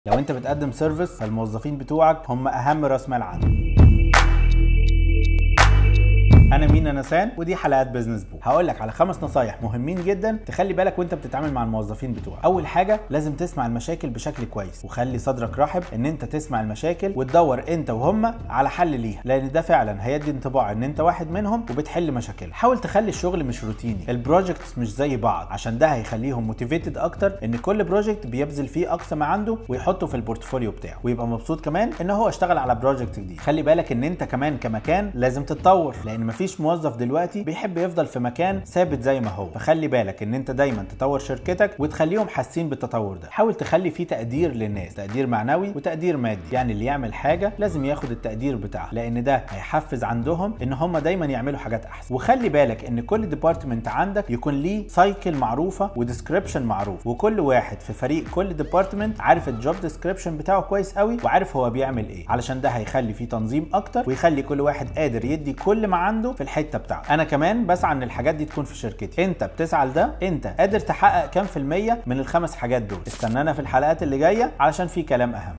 لو انت بتقدم سيرفيس فالموظفين بتوعك هم اهم راس مال عندك انا مينا نسان ودي حلقات بزنس بو هقول لك على خمس نصايح مهمين جدا تخلي بالك وانت بتتعامل مع الموظفين بتوعك اول حاجه لازم تسمع المشاكل بشكل كويس وخلي صدرك رحب ان انت تسمع المشاكل وتدور انت وهم على حل ليها لان ده فعلا هيدي انطباع ان انت واحد منهم وبتحل مشاكل حاول تخلي الشغل مش روتيني البروجكتس مش زي بعض عشان ده هيخليهم موتيفيتد اكتر ان كل بروجكت بيبذل فيه اقصى ما عنده ويحطه في البورتفوليو بتاعه ويبقى مبسوط كمان ان هو اشتغل على بروجكت جديد خلي بالك ان انت كمان كمكان لازم تتطور لان مفيش موظف دلوقتي بيحب يفضل في مكان ثابت زي ما هو فخلي بالك ان انت دايما تطور شركتك وتخليهم حاسين بالتطور ده حاول تخلي فيه تقدير للناس تقدير معنوي وتقدير مادي يعني اللي يعمل حاجه لازم ياخد التقدير بتاعها لان ده هيحفز عندهم ان هم دايما يعملوا حاجات احسن وخلي بالك ان كل ديبارتمنت عندك يكون ليه سايكل معروفه وديسكريبشن معروف وكل واحد في فريق كل ديبارتمنت عارف الجوب ديسكريبشن بتاعه كويس قوي وعارف هو بيعمل ايه علشان ده هيخلي فيه تنظيم اكتر ويخلي كل واحد قادر يدي كل ما عنده في الحته بتاعته انا كمان بسعى ان الحاجات دي تكون في شركتي انت بتسعى لده انت قادر تحقق كام في الميه من الخمس حاجات دول استنانا في الحلقات اللي جايه علشان في كلام اهم